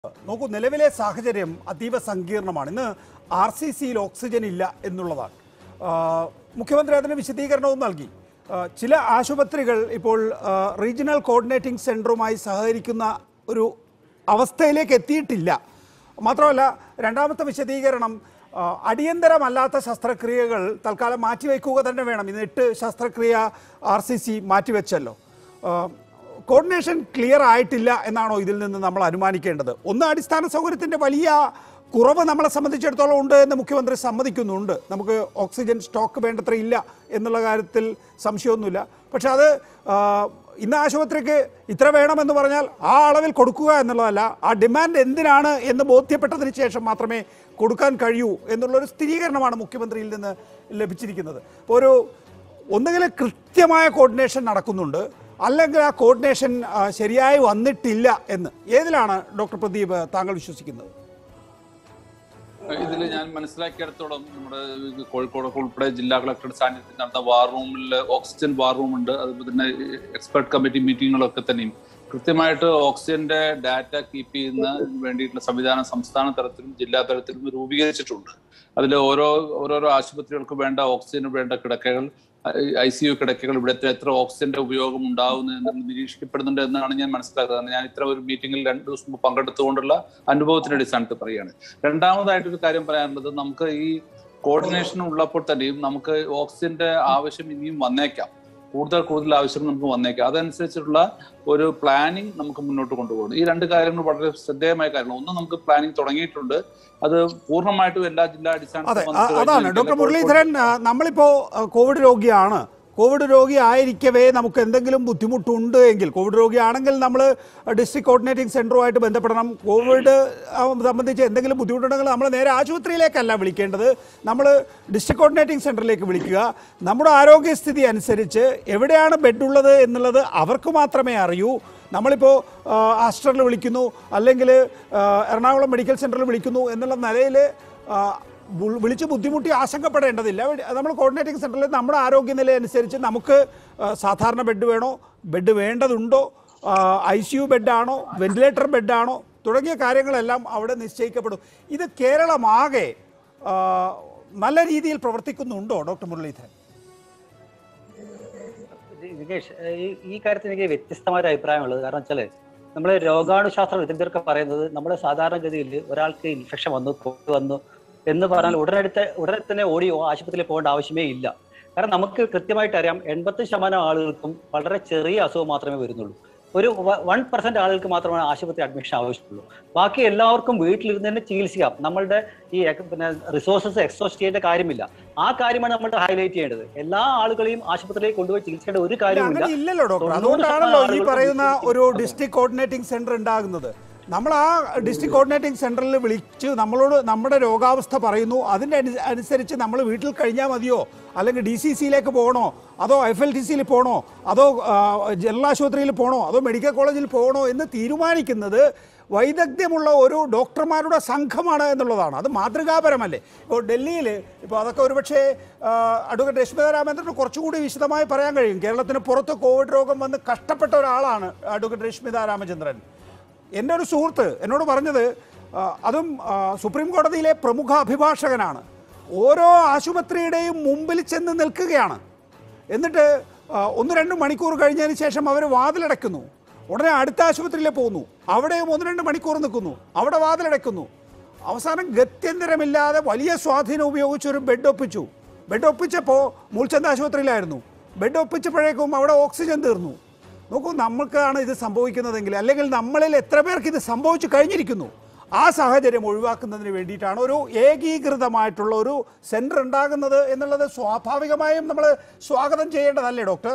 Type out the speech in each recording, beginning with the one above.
നോക്കൂ നിലവിലെ സാഹചര്യം അതീവ സങ്കീർണമാണ് ഇന്ന് ആർ സി സിയിൽ ഓക്സിജൻ ഇല്ല എന്നുള്ളതാണ് ആ, മുഖ്യമന്ത്രി അതിന് വിശദീകരണവും നൽകി ആ, ചില ആശുപത്രികൾ ഇപ്പോൾ ആ, റീജിയണൽ കോർഡിനേറ്റിംഗ് സെൻറ്ററുമായി സഹകരിക്കുന്ന ഒരു അവസ്ഥയിലേക്ക് എത്തിയിട്ടില്ല മാത്രമല്ല രണ്ടാമത്തെ വിശദീകരണം ആ, അടിയന്തരമല്ലാത്ത ശസ്ത്രക്രിയകൾ തൽക്കാലം മാറ്റിവെക്കുക തന്നെ വേണം ഇന്ന് എട്ട് ശസ്ത്രക്രിയ ആർ സി സി മാറ്റിവെച്ചല്ലോ ആ, കോർഡിനേഷൻ ക്ലിയർ ആയിട്ടില്ല എന്നാണോ ഇതിൽ നിന്ന് നമ്മൾ അനുമാനിക്കേണ്ടത് ഒന്ന് അടിസ്ഥാന സൗകര്യത്തിൻ്റെ വലിയ കുറവ് നമ്മളെ സംബന്ധിച്ചിടത്തോളം ഉണ്ട് എന്ന് മുഖ്യമന്ത്രി സമ്മതിക്കുന്നുണ്ട് നമുക്ക് ഓക്സിജൻ സ്റ്റോക്ക് വേണ്ടത്ര ഇല്ല എന്നുള്ള കാര്യത്തിൽ സംശയമൊന്നുമില്ല പക്ഷെ അത് ആ, ഇന്ന് ആശുപത്രിക്ക് ഇത്ര വേണമെന്ന് പറഞ്ഞാൽ ആ അളവിൽ കൊടുക്കുക എന്നുള്ളതല്ല ആ ഡിമാൻഡ് എന്തിനാണ് എന്ന് ബോധ്യപ്പെട്ടതിന് ശേഷം മാത്രമേ കൊടുക്കാൻ കഴിയൂ എന്നുള്ളൊരു സ്ഥിരീകരണമാണ് മുഖ്യമന്ത്രിയിൽ നിന്ന് ലഭിച്ചിരിക്കുന്നത് അപ്പോൾ ഒരു ഒന്നുകിൽ കൃത്യമായ കോർഡിനേഷൻ നടക്കുന്നുണ്ട് അല്ലെങ്കിൽ ആ കോർഡിനേഷൻ ആ, ശരിയായി വന്നിട്ടില്ല എന്ന് ഏതിലാണ് ഡോക്ടർ പ്രദീപ് താങ്കൾ വിശ്വസിക്കുന്നത് ഇതിൽ ഞാൻ മനസ്സിലാക്കിയിടത്തോളം നമ്മുടെ കോഴിക്കോട് ഉൾപ്പെടെ ജില്ലാ കളക്ടറുടെ സാന്നിധ്യത്തിൽ നടന്ന വാർ റൂമിൽ ഓക്സിജൻ വാർ റൂം ഉണ്ട് അതുപോലെ തന്നെ എക്സ്പെർട്ട് കമ്മിറ്റി മീറ്റിങ്ങുകളൊക്കെ തന്നെയും കൃത്യമായിട്ട് ഓക്സിജന്റെ ഡാറ്റ കീപ്പ് ചെയ്യുന്ന വേണ്ടിയിട്ടുള്ള സംവിധാനം സംസ്ഥാന തലത്തിലും ജില്ലാ തലത്തിലും രൂപീകരിച്ചിട്ടുണ്ട് അതിൽ ഓരോ ഓരോരോ ആശുപത്രികൾക്ക് വേണ്ട ഓക്സിജന് വേണ്ട കിടക്കകൾ ഐ സി യു കിടക്കകൾ ഇവിടുത്തെ എത്ര ഓക്സിജന്റെ ഉപയോഗം ഉണ്ടാവുന്നു എന്ന് നിരീക്ഷിക്കപ്പെടുന്നുണ്ട് എന്നാണ് ഞാൻ മനസ്സിലാക്കുന്നത് ഞാൻ ഇത്ര ഒരു മീറ്റിംഗിൽ രണ്ടു ദിവസം മുമ്പ് പങ്കെടുത്തുകൊണ്ടുള്ള അനുഭവത്തിന്റെ അടിസ്ഥാനത്തിൽ പറയുകയാണ് രണ്ടാമതായിട്ടൊരു കാര്യം പറയാനുള്ളത് നമുക്ക് ഈ കോർഡിനേഷൻ ഉള്ളപ്പോൾ തന്നെയും നമുക്ക് ഓക്സിജന്റെ ആവശ്യം ഇനിയും വന്നേക്കാം കൂടുതൽ കൂടുതൽ ആവശ്യം നമുക്ക് വന്നേക്കാം അതനുസരിച്ചുള്ള ഒരു പ്ലാനിങ് നമുക്ക് മുന്നോട്ട് കൊണ്ടുപോകണം ഈ രണ്ട് കാര്യങ്ങൾ വളരെ ശ്രദ്ധേയമായ കാര്യങ്ങൾ ഒന്ന് നമുക്ക് പ്ലാനിങ് തുടങ്ങിയിട്ടുണ്ട് അത് പൂർണ്ണമായിട്ടും എല്ലാ ജില്ലാ അതെ അടിസ്ഥാനത്തിൽ അ- വന്നിട്ട് അതാണ് കഴിഞ്ഞാൽ ഡോക്ടർ കോഴിക്കോട് മുരളീധരൻ ആ, നമ്മളിപ്പോ ആ, കോവിഡ് രോഗിയാണ് കോവിഡ് രോഗി ആയിരിക്കവേ നമുക്ക് എന്തെങ്കിലും ബുദ്ധിമുട്ടുണ്ട് എങ്കിൽ കോവിഡ് രോഗിയാണെങ്കിൽ നമ്മൾ ഡിസ്ട്രിക്ട് കോർഡിനേറ്റിംഗ് സെൻറ്ററുമായിട്ട് ബന്ധപ്പെടണം കോവിഡ് ആ, സംബന്ധിച്ച് എന്തെങ്കിലും ബുദ്ധിമുട്ടുണ്ടെങ്കിൽ നമ്മൾ നേരെ ആശുപത്രിയിലേക്കല്ല വിളിക്കേണ്ടത് നമ്മൾ ഡിസ്ട്രിക്ട് കോർഡിനേറ്റിംഗ് സെൻറ്ററിലേക്ക് വിളിക്കുക നമ്മുടെ ആരോഗ്യസ്ഥിതി അനുസരിച്ച് എവിടെയാണ് ബെഡ് ഉള്ളത് എന്നുള്ളത് അവർക്ക് മാത്രമേ അറിയൂ നമ്മളിപ്പോൾ ആസ്റ്ററിൽ വിളിക്കുന്നു അല്ലെങ്കിൽ എറണാകുളം മെഡിക്കൽ സെൻറ്ററിൽ വിളിക്കുന്നു എന്നുള്ള നിലയിൽ ബു- വിളിച്ച് ബുദ്ധിമുട്ടി ആശങ്കപ്പെടേണ്ടതില്ല ഇവിടെ നമ്മൾ കോർഡിനേറ്റിംഗ് സെൻറ്ററിൽ നമ്മുടെ ആരോഗ്യനില അനുസരിച്ച് നമുക്ക് ആ, സാധാരണ ബെഡ് വേണോ ബെഡ് വേണ്ടതുണ്ടോ ഐ സി യു ബെഡാണോ വെന്റിലേറ്റർ ബെഡാണോ തുടങ്ങിയ കാര്യങ്ങളെല്ലാം അവിടെ നിശ്ചയിക്കപ്പെടും ഇത് കേരളമാകെ ആ, നല്ല രീതിയിൽ പ്രവർത്തിക്കുന്നുണ്ടോ ഡോക്ടർ മുരളീധരൻ വികേഷ് ഈ ഈ കാര്യത്തിൽ എനിക്ക് വ്യത്യസ്തമായ ഒരു അഭിപ്രായമുള്ളത് കാരണം വെച്ചാല് നമ്മള് രോഗാണുശാസ്ത്ര വിദഗ്ധർക്ക് പറയുന്നത് നമ്മുടെ സാധാരണഗതിയിൽ ഒരാൾക്ക് ഇൻഫെക്ഷൻ വന്നു കോവിഡ് വന്നു എന്ന് പറഞ്ഞാൽ ഉടനടുത്ത് ഉടനെ തന്നെ ഓടി ആശുപത്രിയിൽ പോകേണ്ട ആവശ്യമേ ഇല്ല കാരണം നമുക്ക് കൃത്യമായിട്ട് അറിയാം എൺപത്തി ശതമാനം ആളുകൾക്കും വളരെ ചെറിയ അസുഖം മാത്രമേ വരുന്നുള്ളൂ ഒരു വൺ പെർസെന്റ് ആളുകൾക്ക് മാത്രമാണ് ആശുപത്രി അഡ്മിഷൻ ആവശ്യമുള്ളൂ ബാക്കി എല്ലാവർക്കും വീട്ടിലിരുന്ന് തന്നെ ചികിത്സിക്കാം നമ്മളുടെ ഈ എക- പിന്നെ റിസോഴ്സസ് എക്സോസ്റ്റ് ചെയ്യേണ്ട കാര്യമില്ല ആ കാര്യമാണ് നമ്മൾ ഹൈലൈറ്റ് ചെയ്യേണ്ടത് എല്ലാ ആളുകളെയും ആശുപത്രിയിലേക്ക് കൊണ്ടുപോയി ചികിത്സിക്കേണ്ട ഒരു ഇല്ല, കാര്യമില്ല അങ്ങനെ ഇല്ലല്ലോ ഡോക്ടർ തൊണ്ണൂറ് അതുകൊണ്ടാണല്ലോ ഈ ശതമാനം പറയുന്ന ആളുകൾക്ക് ഒരു ഡിസ്ട്രിക്ട് കോർഡിനേറ്റിംഗ് സെന്റർ ഉണ്ടാകുന്നത് നമ്മൾ ആ ഡിസ്ട്രിക്ട് കോർഡിനേറ്റിംഗ് സെന്ററിൽ വിളിച്ച് നമ്മളോട് നമ്മുടെ രോഗാവസ്ഥ പറയുന്നു അതിൻ്റെ അനു- അനുസരിച്ച് നമ്മൾ വീട്ടിൽ കഴിഞ്ഞാൽ മതിയോ അല്ലെങ്കിൽ ഡി സി സിയിലേക്ക് പോകണോ അതോ എഫ് എൽ ടി സിയിൽ പോകണോ അതോ ആ, ജനറൽ ആശുപത്രിയിൽ പോകണോ അതോ മെഡിക്കൽ കോളേജിൽ പോകണോ എന്ന് തീരുമാനിക്കുന്നത് വൈദഗ്ധ്യമുള്ള ഒരു ഡോക്ടർമാരുടെ സംഘമാണ് എന്നുള്ളതാണ് അത് മാതൃകാപരമല്ലേ ഇപ്പോൾ ഡൽഹിയിൽ ഇപ്പോൾ അതൊക്കെ ഒരുപക്ഷേ ആ, അഡ്വക്കേറ്റ് രശ്മിത രാമേന്ദ്രന് കുറച്ചുകൂടി വിശദമായി പറയാൻ കഴിയും കേരളത്തിന് പുറത്ത് കോവിഡ് രോഗം വന്ന് കഷ്ടപ്പെട്ട ഒരാളാണ് അഡ്വക്കേറ്റ് രശ്മിത രാമചന്ദ്രൻ എൻ്റെ ഒരു സുഹൃത്ത് എന്നോട് പറഞ്ഞത് ആ, അതും ആ, സുപ്രീം കോടതിയിലെ പ്രമുഖ അഭിഭാഷകനാണ് ഓരോ ആശുപത്രിയുടെയും മുമ്പിൽ ചെന്ന് നിൽക്കുകയാണ് എന്നിട്ട് ആ, ഒന്ന് രണ്ട് മണിക്കൂർ കഴിഞ്ഞതിന് ശേഷം അവർ വാതിലടയ്ക്കുന്നു ഉടനെ അടുത്ത ആശുപത്രിയിൽ പോകുന്നു അവിടെയും ഒന്ന് രണ്ട് മണിക്കൂർ നിൽക്കുന്നു അവിടെ വാതിലടയ്ക്കുന്നു അവസാനം ഗത്യന്തരമില്ലാതെ വലിയ സ്വാധീനം ഉപയോഗിച്ച് ഒരു ബെഡ് ഒപ്പിച്ചു ബെഡ് ഒപ്പിച്ചപ്പോൾ മൂൾച്ചന്ത് ആശുപത്രിയിലായിരുന്നു ബെഡ് ഒപ്പിച്ചപ്പോഴേക്കും അവിടെ ഓക്സിജൻ തീർന്നു നോക്കൂ നമുക്കാണ് ഇത് സംഭവിക്കുന്നതെങ്കിൽ അല്ലെങ്കിൽ നമ്മളിൽ എത്ര പേർക്ക് ഇത് സംഭവിച്ചു കഴിഞ്ഞിരിക്കുന്നു ആ സാഹചര്യം ഒഴിവാക്കുന്നതിന് വേണ്ടിയിട്ടാണ് ഒരു ഏകീകൃതമായിട്ടുള്ള ഒരു സെന്റർ ഉണ്ടാകുന്നത് എന്നുള്ളത് സ്വാഭാവികമായും നമ്മൾ സ്വാഗതം ചെയ്യേണ്ടതല്ലേ ഡോക്ടർ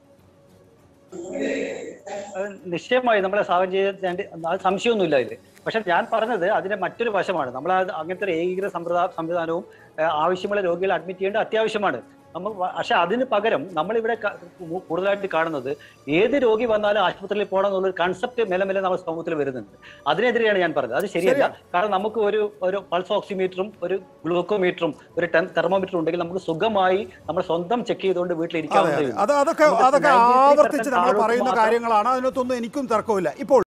അത് നിശ്ചയമായി നമ്മളെ സാഹചര്യം അത് സംശയമൊന്നുമില്ല ഇതിൽ പക്ഷെ ഞാൻ പറഞ്ഞത് അതിന്റെ മറ്റൊരു വശമാണ് നമ്മൾ അത് അങ്ങനത്തെ ഒരു ഏകീകൃത സമ്പ്രദായ സംവിധാനവും ഏഹ്, ആവശ്യമുള്ള രോഗികളെ അഡ്മിറ്റ് ചെയ്യേണ്ടത് അത്യാവശ്യമാണ് നമ്മൾ പക്ഷെ അതിന് പകരം നമ്മളിവിടെ ക- കൂ- കൂടുതലായിട്ട് കാണുന്നത് ഏത് രോഗി വന്നാലും ആശുപത്രിയിൽ പോകണം എന്നുള്ളൊരു കൺസെപ്റ്റ് മെല്ലെ മെല്ലെ നമ്മുടെ സമൂഹത്തിൽ വരുന്നുണ്ട് അതിനെതിരെയാണ് ഞാൻ പറഞ്ഞത് അത് ശരിയല്ല കാരണം നമുക്ക് ഒരു ഒരു പൾസ് ഓക്സിമീറ്ററും ഒരു ഗ്ലൂക്കോമീറ്ററും ഒരു തെർമോമീറ്ററും ഉണ്ടെങ്കിൽ നമുക്ക് സുഖമായി നമ്മൾ സ്വന്തം ചെക്ക് ചെയ്തുകൊണ്ട് അതെ വീട്ടിലിരിക്കാവുന്നതേ അതെ ഉള്ളൂ. അത് അതൊക്കെ നമുക്ക് അതൊക്കെ 93% ആവർത്തിച്ച് നമ്മൾ ആളുകൾക്ക് പറയുന്ന മാത്രം കാര്യങ്ങളാണ് അതിനകത്തൊന്നും എനിക്കും തർക്കമില്ല ഇപ്പോൾ